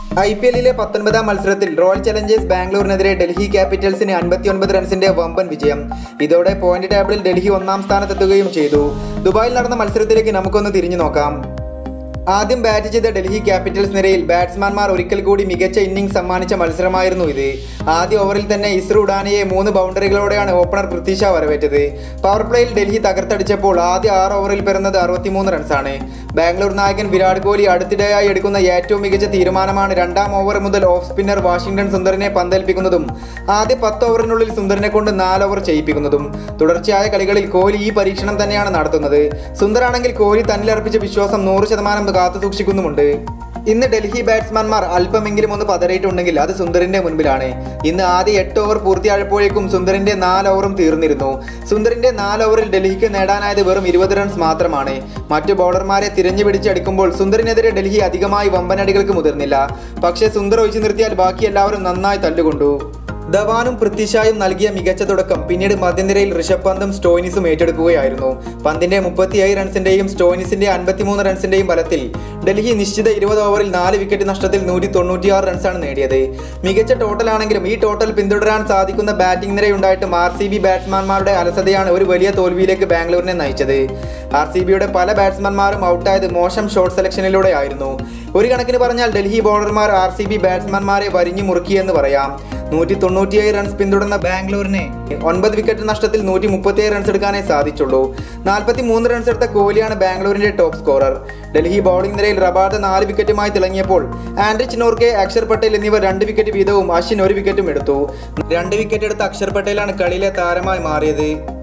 I P എല്ലിലെ പത്തൊൻപതാം മത്സരത്തിൽ റോയൽ ചലഞ്ചേഴ്സ് ബാംഗ്ലൂരിനെതിരെ ഡൽഹി ക്യാപിറ്റൽസിന് അൻപത്തിയൊൻപത് റൺസിന്റെ വമ്പൻ വിജയം ഇതോടെ പോയിന്റ് ടേബിളിൽ ഡൽഹി ഒന്നാം സ്ഥാനത്തെത്തുകയും ചെയ്തു ദുബായിൽ നടന്ന മത്സരത്തിലേക്ക് നമുക്കൊന്ന് തിരിഞ്ഞു നോക്കാം ആദ്യം ബാറ്റ് ചെയ്ത ഡൽഹി ക്യാപിറ്റൽസ് നിരയിൽ ബാറ്റ്സ്മാൻമാർ ഒരിക്കൽ കൂടി മികച്ച ഇന്നിംഗ്സ് സമ്മാനിച്ച മത്സരമായിരുന്നു ഇത് ആദ്യ ഓവറിൽ തന്നെ ഇസ്രു ഉഡാനയെ മൂന്ന് ബൗണ്ടറികളോടെയാണ് ഓപ്പണർ പൃഥ്വിഷ വരവേറ്റത് പവർ പ്ലേയിൽ ഡൽഹി തകർത്തടിച്ചപ്പോൾ ആദ്യ ആറ് ഓവറിൽ പിറന്നത് അറുപത്തിമൂന്ന് റൺസാണ് ബാംഗ്ലൂർ നായകൻ വിരാട് കോഹ്ലി അടുത്തിടെയായി എടുക്കുന്ന ഏറ്റവും മികച്ച തീരുമാനമാണ് രണ്ടാം ഓവർ മുതൽ ഓഫ് സ്പിന്നർ വാഷിംഗ്ടൺ സുന്ദറിനെ പന്തേൽപ്പിക്കുന്നതും ആദ്യ പത്ത് ഓവറിനുള്ളിൽ സുന്ദറിനെ കൊണ്ട് നാല് ഓവർ ചെയ്യിപ്പിക്കുന്നതും തുടർച്ചയായ കളികളിൽ കോഹ്ലി ഈ പരീക്ഷണം തന്നെയാണ് നടത്തുന്നത് സുന്ദറാണെങ്കിൽ കോഹ്ലി തന്നിലർപ്പിച്ച വിശ്വാസം നൂറ് ശതമാനം കാത്തു സൂക്ഷിക്കുന്നുമുണ്ട് ഇന്ന് ഡൽഹി ബാറ്റ്സ്മാൻമാർ അല്പമെങ്കിലും ഒന്ന് പതറിയിട്ടുണ്ടെങ്കിൽ അത് സുന്ദറിന്റെ മുൻപിലാണ് ഇന്ന് ആദ്യ എട്ട് ഓവർ പൂർത്തിയായപ്പോഴേക്കും സുന്ദറിന്റെ നാല് ഓവറും തീർന്നിരുന്നു സുന്ദറിന്റെ നാല് ഓവറിൽ ഡൽഹിക്ക് നേടാനായത് വെറും ഇരുപത് റൺസ് മാത്രമാണ് മറ്റു ബൗളർമാരെ തിരഞ്ഞു പിടിച്ചടിക്കുമ്പോൾ സുന്ദറിനെതിരെ ഡൽഹി അധികമായി വമ്പനടികൾക്ക് മുതിർന്നില്ല പക്ഷേ സുന്ദർ ഒഴിച്ചു നിർത്തിയാൽ ബാക്കി എല്ലാവരും നന്നായി തല്ലുകൊണ്ടു ധവാനും പൃഥ്വിഷായും നൽകിയ മികച്ച തുടക്കം പിന്നീട് മധ്യനിരയിൽ ഋഷഭ് പന്തും സ്റ്റോയിനിസും ഏറ്റെടുക്കുകയായിരുന്നു പന്തിന്റെ മുപ്പത്തിയേഴ് റൺസിന്റെയും സ്റ്റോയിനിസിന്റെ അൻപത്തിമൂന്ന് റൺസിന്റെയും ബലത്തിൽ ഡൽഹി നിശ്ചിത ഇരുപത് ഓവറിൽ നാല് വിക്കറ്റ് നഷ്ടത്തിൽ നൂറ്റി തൊണ്ണൂറ്റിയാറ് റൺസാണ് നേടിയത് മികച്ച ടോട്ടലാണെങ്കിലും ഈ ടോട്ടൽ പിന്തുടരാൻ സാധിക്കുന്ന ബാറ്റിംഗ് നിരയുണ്ടായിട്ടും ആർ സി ബി ബാറ്റ്സ്മാൻമാരുടെ അലസതയാണ് ഒരു വലിയ തോൽവിയിലേക്ക് ബാംഗ്ലൂരിനെ നയിച്ചത് ആർ സി ബിയുടെ പല ബാറ്റ്സ്മാൻമാരും ഔട്ടായത് മോശം ഷോട്ട് സെലക്ഷനിലൂടെ ആയിരുന്നു ഒരു കണക്കിന് പറഞ്ഞാൽ ഡൽഹി ബൗളർമാർ ആർ സി ബി ബാറ്റ്സ്മാൻമാരെ വരിഞ്ഞു മുറുക്കിയെന്ന് പറയാം നൂറ്റി തൊണ്ണൂറ്റിയേഴ് റൺസ് പിന്തുടർന്ന ബാംഗ്ലൂരിനെ ഒൻപത് വിക്കറ്റ് നഷ്ടത്തിൽ നൂറ്റി മുപ്പത്തിയേഴ് റൺസ് എടുക്കാനേ സാധിച്ചുള്ളൂ നാൽപ്പത്തി മൂന്ന് റൺസ് എടുത്ത കോഹ്ലിയാണ് ബാംഗ്ലൂരിന്റെ ടോപ്പ് സ്കോറർ ഡൽഹി ബൗളിംഗ് നിരയിൽ റബാദ് നാല് വിക്കറ്റുമായി തിളങ്ങിയപ്പോൾ ആൻഡ്രിച്ച് നോർക്കെ അക്ഷർ പട്ടേൽ എന്നിവർ രണ്ട് വിക്കറ്റ് വീതവും അശ്വിൻ ഒരു വിക്കറ്റും എടുത്തു രണ്ട് വിക്കറ്റ് എടുത്ത അക്ഷർ പട്ടേലാണ് കളിയിലെ താരമായി മാറിയത്